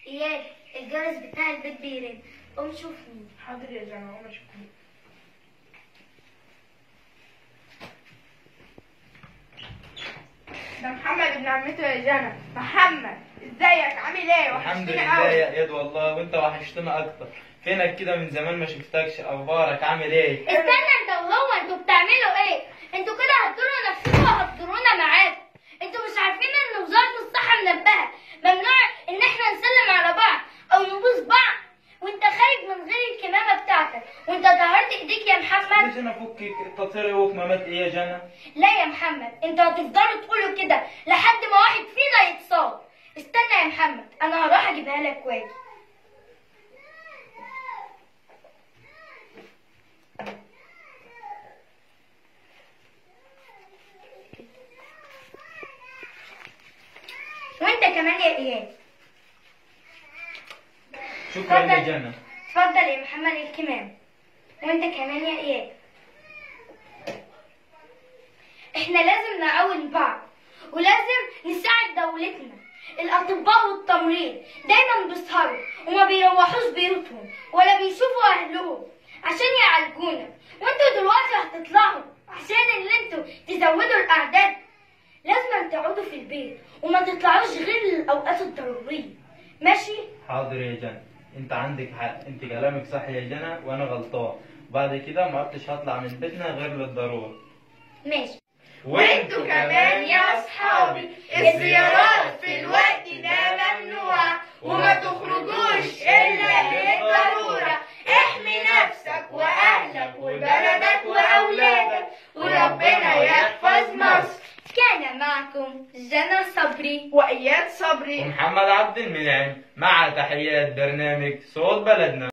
اياد الجرس بتاع البيت بيرن قوم شوف مين حاضر يا جنى قوم اشوف مين. ده محمد ابن عمته يا جنى محمد ازيك عامل ايه الحمد وحشتني لله قوي يا اياد والله وانت وحشتنا اكتر فينك كده من زمان ما شفتكش اخبارك عامل ايه استنى انت وهو انتوا بتعملوا ايه انتوا كده هتضروا نفسكم وهتضرونا معاكم انتوا مش عارفين ان وزاره الصحه منبهه ممنوع ان احنا نسلم على بعض او نبوس بعض وانت خارج من غير الكمامه بتاعتك وانت طهرت ايديك يا محمد مش انا فكك تطيري وكمامات ايه يا جنى لا يا محمد انتوا هتفضلوا تقولوا كده لحد ما واحد فينا يتصاب استنى يا محمد انا هروح اجيبها لك واجي وانت كمان يا اياد شكرا يا اتفضل. جنى اتفضل يا محمد الكمام وانت كمان يا اياد احنا لازم نعاون بعض ولازم نساعد دولتنا الاطباء والتمريض دايما بيسهروا وما بيروحوش بيوتهم ولا بيشوفوا اهلهم عشان يعالجونا وانتوا دلوقتي هتطلعوا عشان اللي انتوا تزودوا الاعداد لازم تقعدوا في البيت وما تطلعوش غير للاوقات الضروريه ماشي حاضر يا جنى انت عندك حق انت كلامك صح يا جنى وانا غلطان بعد كده ما عدتش هطلع من بيتنا غير للضروره ماشي وانتوا كمان يا اصحابي الزيارات في الوقت ده ممنوعة وما تخرجوش الا للضرورة احمي نفسك واهلك وبلدك واولادك وربنا يحفظ مصر كان معكم جنى صبري واياد صبري ومحمد عبد المنعم مع تحيات برنامج صوت بلدنا